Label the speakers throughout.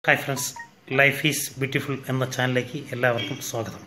Speaker 1: hi friends life is beautiful എന്ന ചാനലിലേക്ക് എല്ലാവർക്കും സ്വാഗതം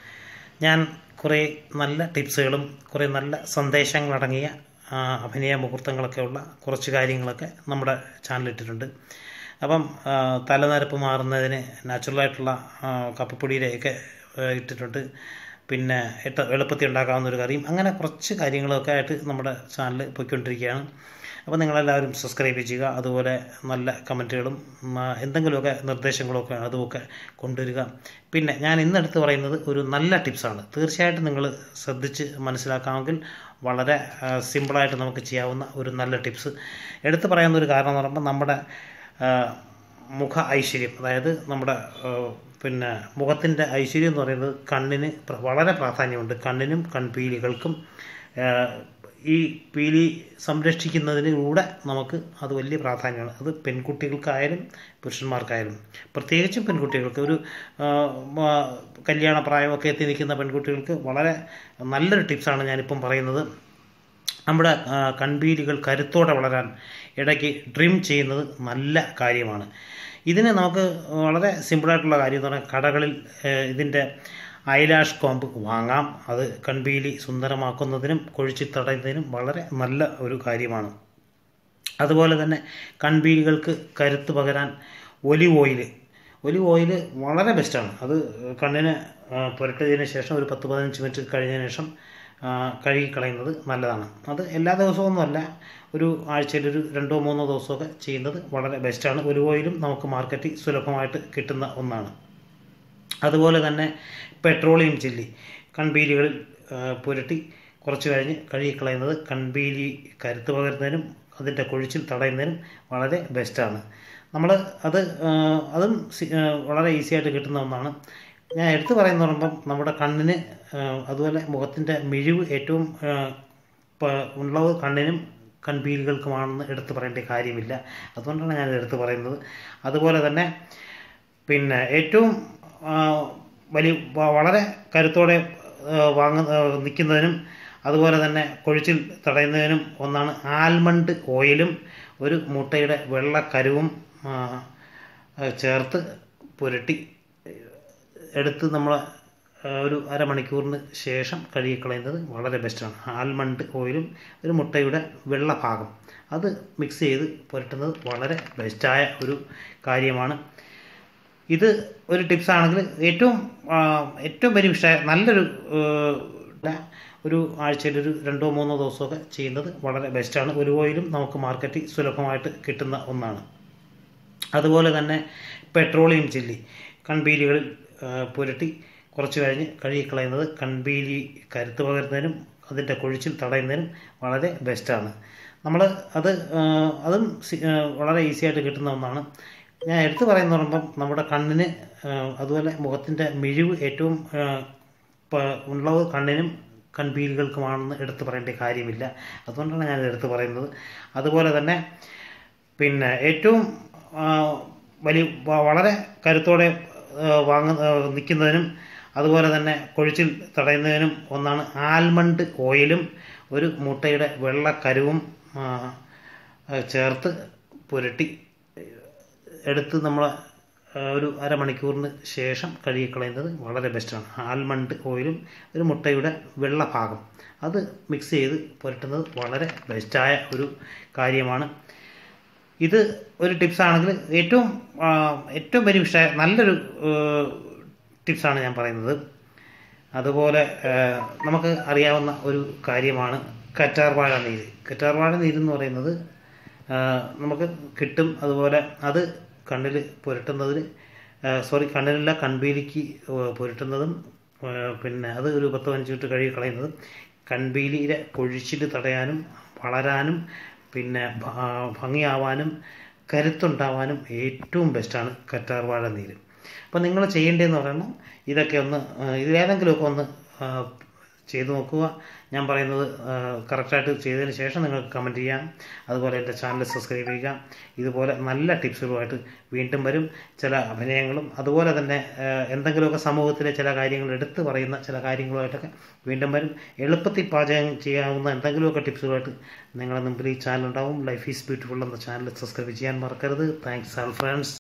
Speaker 1: ഞാൻ കുറേ നല്ല ടിപ്സുകളും കുറേ നല്ല സന്ദേശങ്ങളടങ്ങിയ ആ, അഭിനയ മുഹൂർത്തങ്ങളൊക്കെ ഉള്ള കുറച്ച് കാര്യങ്ങളൊക്കെ നമ്മുടെ ചാനലിട്ടിട്ടുണ്ട് അപ്പം ആ, തലനരപ്പ് മാറുന്നതിന് നാച്ചുറലായിട്ടുള്ള ആ, കപ്പപ്പൊടിയുടെയൊക്കെ ആ, ഇട്ടിട്ടുണ്ട് പിന്നെ എട്ട എളുപ്പത്തിൽ ഉണ്ടാക്കാവുന്ന ഒരു കറിയും അങ്ങനെ കുറച്ച് കാര്യങ്ങളൊക്കെ ആയിട്ട് നമ്മുടെ ചാനൽ പോയിക്കൊണ്ടിരിക്കുകയാണ് അപ്പോൾ നിങ്ങളെല്ലാവരും സബ്സ്ക്രൈബ് ചെയ്യുക അതുപോലെ നല്ല കമൻറ്റുകളും ഉം, ആ, എന്തെങ്കിലുമൊക്കെ നിർദ്ദേശങ്ങളൊക്കെ അതുമൊക്കെ കൊണ്ടുവരിക പിന്നെ ഞാൻ ഇന്നെടുത്ത് പറയുന്നത് ഒരു നല്ല ടിപ്സാണ് തീർച്ചയായിട്ടും നിങ്ങൾ ശ്രദ്ധിച്ച് മനസ്സിലാക്കാമെങ്കിൽ വളരെ ആ, സിമ്പിളായിട്ട് നമുക്ക് ചെയ്യാവുന്ന ഒരു നല്ല ടിപ്സ് എടുത്തു പറയാവുന്ന ഒരു കാരണം എന്ന് പറയുമ്പോൾ നമ്മുടെ ആ, മുഖ ഐശ്വര്യം അതായത് നമ്മുടെ ആ, പിന്നെ മുഖത്തിൻ്റെ ഐശ്വര്യം എന്ന് പറയുന്നത് കണ്ണിന് പ്ര- വളരെ പ്രാധാന്യമുണ്ട് കണ്ണിനും കൺപീലികൾക്കും ആ, ഈ പീലി സംരക്ഷിക്കുന്നതിലൂടെ നമുക്ക് അത് വലിയ പ്രാധാന്യമാണ് അത് പെൺകുട്ടികൾക്കായാലും പുരുഷന്മാർക്കായാലും പ്രത്യേകിച്ചും പെൺകുട്ടികൾക്ക് ഒരു ആ, ആ, കല്യാണ പ്രായമൊക്കെ എത്തി നിൽക്കുന്ന പെൺകുട്ടികൾക്ക് വളരെ നല്ലൊരു ടിപ്സാണ് ഞാനിപ്പം പറയുന്നത് നമ്മുടെ ആ, കൺപീലികൾ കരുത്തോടെ വളരാൻ ഇടയ്ക്ക് ഡ്രിം ചെയ്യുന്നത് നല്ല കാര്യമാണ് ഇതിന് നമുക്ക് വളരെ സിമ്പിളായിട്ടുള്ള കാര്യം എന്ന് പറഞ്ഞാൽ കടകളിൽ ഏഹ്, ഇതിൻ്റെ ഐലാഷ് കോമ്പ് വാങ്ങാം അത് കൺപീലി സുന്ദരമാക്കുന്നതിനും കൊഴിച്ചിൽ തടയുന്നതിനും വളരെ നല്ല ഒരു കാര്യമാണ് അതുപോലെ തന്നെ കൺപീലികൾക്ക് കരുത്ത് പകരാൻ ഒലിവ് ഓയിൽ ഒലിവ് ഓയിൽ വളരെ ബെസ്റ്റാണ് അത് കണ്ണിന് ആ, പുരട്ടിയതിന് ശേഷം ഒരു പത്ത് പതിനഞ്ച് മിനിറ്റ് കഴിഞ്ഞതിന് ശേഷം ആ, കഴുകി കളയുന്നത് നല്ലതാണ് അത് എല്ലാ ദിവസമൊന്നുമല്ല ഒരു ആഴ്ചയിൽ ഒരു രണ്ടോ മൂന്നോ ദിവസമൊക്കെ ചെയ്യുന്നത് വളരെ ബെസ്റ്റാണ് ഒലിവ് ഓയിലും നമുക്ക് മാർക്കറ്റിൽ സുലഭമായിട്ട് കിട്ടുന്ന ഒന്നാണ് അതുപോലെ തന്നെ പെട്രോളിയം ചില്ലി കൺപീലികളിൽ ആ, പുരട്ടി കുറച്ച് കഴിഞ്ഞ് കഴുകിക്കളയുന്നത് കൺപീലി കരുത്ത് പകരുന്നതിനും അതിൻ്റെ കൊഴിച്ചിൽ തടയുന്നതിനും വളരെ ബെസ്റ്റാണ് നമ്മൾ അത് ആ, അതും സി- ആ, വളരെ ഈസി ആയിട്ട് കിട്ടുന്ന ഒന്നാണ് ഞാൻ എടുത്തു പറയുന്ന പറയുമ്പം നമ്മുടെ കണ്ണിന് ആ, അതുപോലെ മുഖത്തിൻ്റെ മിഴിവ് ഏറ്റവും ആ, പ- ഉള്ളത് കണ്ണിനും കൺപീലികൾക്കുമാണെന്ന് എടുത്തു പറയേണ്ട കാര്യമില്ല അതുകൊണ്ടാണ് ഞാൻ എടുത്തു പറയുന്നത് അതുപോലെ തന്നെ പിന്നെ ഏറ്റവും ആ, വലിയ വ- വളരെ കരുത്തോടെ ആ, വാങ്ങ ആ, നിൽക്കുന്നതിനും അതുപോലെ തന്നെ കൊഴിച്ചിൽ തടയുന്നതിനും ഒന്നാണ് ആൽമണ്ട് ഓയിലും ഒരു മുട്ടയുടെ വെള്ളക്കരുവും ആ, ആ, ചേർത്ത് പുരട്ടി എടുത്ത് നമ്മൾ ഒരു അരമണിക്കൂറിന് ശേഷം കഴുകിക്കളയുന്നത് വളരെ ബെസ്റ്റാണ് ആൽമണ്ട് ഓയിലും ഒരു മുട്ടയുടെ വെള്ള ഭാഗം അത് മിക്സ് ചെയ്ത് പുരട്ടുന്നത് വളരെ ബെസ്റ്റായ ഒരു കാര്യമാണ് ഇത് ഒരു ടിപ്സ് ആണെങ്കിൽ ഏറ്റവും ആ, ഏറ്റവും ബെനിഫിഷ്യ നല്ലൊരു ആ, ഒരു ആഴ്ചയിൽ ഒരു രണ്ടോ മൂന്നോ ദിവസമൊക്കെ ചെയ്യുന്നത് വളരെ ബെസ്റ്റാണ് ഒരു ഓയിലും നമുക്ക് മാർക്കറ്റിൽ സുലഭമായിട്ട് കിട്ടുന്ന ഒന്നാണ് അതുപോലെ തന്നെ പെട്രോളിയം ചില്ലി കൺപീലികളിൽ ആ, പുരട്ടി കുറച്ച് കഴിഞ്ഞ് കഴുകിക്കളയുന്നത് കൺപീലി കരുത്ത് പകരുന്നതിനും അതിൻ്റെ കൊഴിച്ചിൽ തടയുന്നതിനും വളരെ ബെസ്റ്റാണ് നമ്മൾ അത് ആ, അതും സി- ആ, വളരെ ഈസി ആയിട്ട് കിട്ടുന്ന ഒന്നാണ് ഞാൻ എടുത്തു പറയുന്ന പറയുമ്പം നമ്മുടെ കണ്ണിന് ആ, അതുപോലെ മുഖത്തിൻ്റെ മിഴിവ് ഏറ്റവും ആ, പ- ഉള്ളത് കണ്ണിനും കൺപീലികൾക്കുമാണെന്ന് എടുത്തു പറയേണ്ട കാര്യമില്ല അതുകൊണ്ടാണ് ഞാൻ എടുത്തു പറയുന്നത് അതുപോലെ തന്നെ പിന്നെ ഏറ്റവും ആ, വലിയ വ- വളരെ കരുത്തോടെ ആ, വാങ്ങ ആ, നിൽക്കുന്നതിനും അതുപോലെ തന്നെ കൊഴിച്ചിൽ തടയുന്നതിനും ഒന്നാണ് ആൽമണ്ട് ഓയിലും ഒരു മുട്ടയുടെ വെള്ളക്കരുവും ആ, ആ, ചേർത്ത് പുരട്ടി എടുത്ത് നമ്മൾ ഒരു അരമണിക്കൂറിന് ശേഷം കഴുകിക്കളയുന്നത് വളരെ ബെസ്റ്റാണ് ആൽമണ്ട് ഓയിലും ഒരു മുട്ടയുടെ വെള്ള ഭാഗം അത് മിക്സ് ചെയ്ത് പുരട്ടുന്നത് വളരെ ബെസ്റ്റായ ഒരു കാര്യമാണ് ഇത് ഒരു ടിപ്സ് ആണെങ്കിൽ ഏറ്റവും ആ, ഏറ്റവും ബെനിഫിഷ്യ നല്ലൊരു ടിപ്സാണ് ഞാൻ പറയുന്നത് അതുപോലെ ആ, നമുക്ക് അറിയാവുന്ന ഒരു കാര്യമാണ് കറ്റാർവാഴ നീര് കറ്റാർവാഴ നീര് എന്ന് പറയുന്നത് ആ, നമുക്ക് കിട്ടും അതുപോലെ അത് കണ്ണിൽ പുരട്ടുന്നതിന് സോറി കണ്ണിലല്ല കൺപീലിക്ക് ആ, പുരട്ടുന്നതും ആ, പിന്നെ അത് ഒരു പത്ത് പതിനഞ്ച് മിനിറ്റ് കഴുകി കളയുന്നതും കൺപീലിയിലെ കൊഴിച്ചിൽ തടയാനും വളരാനും പിന്നെ ഭ- ആ, ഭംഗിയാവാനും കരുത്തുണ്ടാവാനും ഏറ്റവും ബെസ്റ്റാണ് കറ്റാർവാഴ നീര് അപ്പോൾ നിങ്ങൾ ചെയ്യേണ്ടതെന്ന് പറയുമ്പോൾ ഇതൊക്കെ ഒന്ന് ആ, ഇതിലേതെങ്കിലുമൊക്കെ ഒന്ന് ആ, ചെയ്തു നോക്കുക ഞാൻ പറയുന്നത് കറക്റ്റായിട്ട് ചെയ്തതിന് ശേഷം നിങ്ങൾക്ക് കമൻറ്റ് ചെയ്യാം അതുപോലെ എൻ്റെ ചാനൽ സബ്സ്ക്രൈബ് ചെയ്യുക ഇതുപോലെ നല്ല ടിപ്സുകളുമായിട്ട് വീണ്ടും വരും ചില അഭിനയങ്ങളും അതുപോലെ തന്നെ ആ, എന്തെങ്കിലുമൊക്കെ സമൂഹത്തിലെ ചില കാര്യങ്ങൾ എടുത്തു പറയുന്ന ചില കാര്യങ്ങളുമായിട്ടൊക്കെ വീണ്ടും വരും എളുപ്പത്തിൽ പാചകം ചെയ്യാവുന്ന എന്തെങ്കിലുമൊക്കെ ടിപ്സുകളായിട്ട് നിങ്ങളുടെ മുമ്പിൽ ഈ ചാനൽ ഉണ്ടാവും ലൈഫ് ഈസ് ബ്യൂട്ടിഫുൾ എന്ന ചാനൽ സബ്സ്ക്രൈബ് ചെയ്യാൻ മറക്കരുത് താങ്ക്സ് ആൾ ഫ്രണ്ട്സ്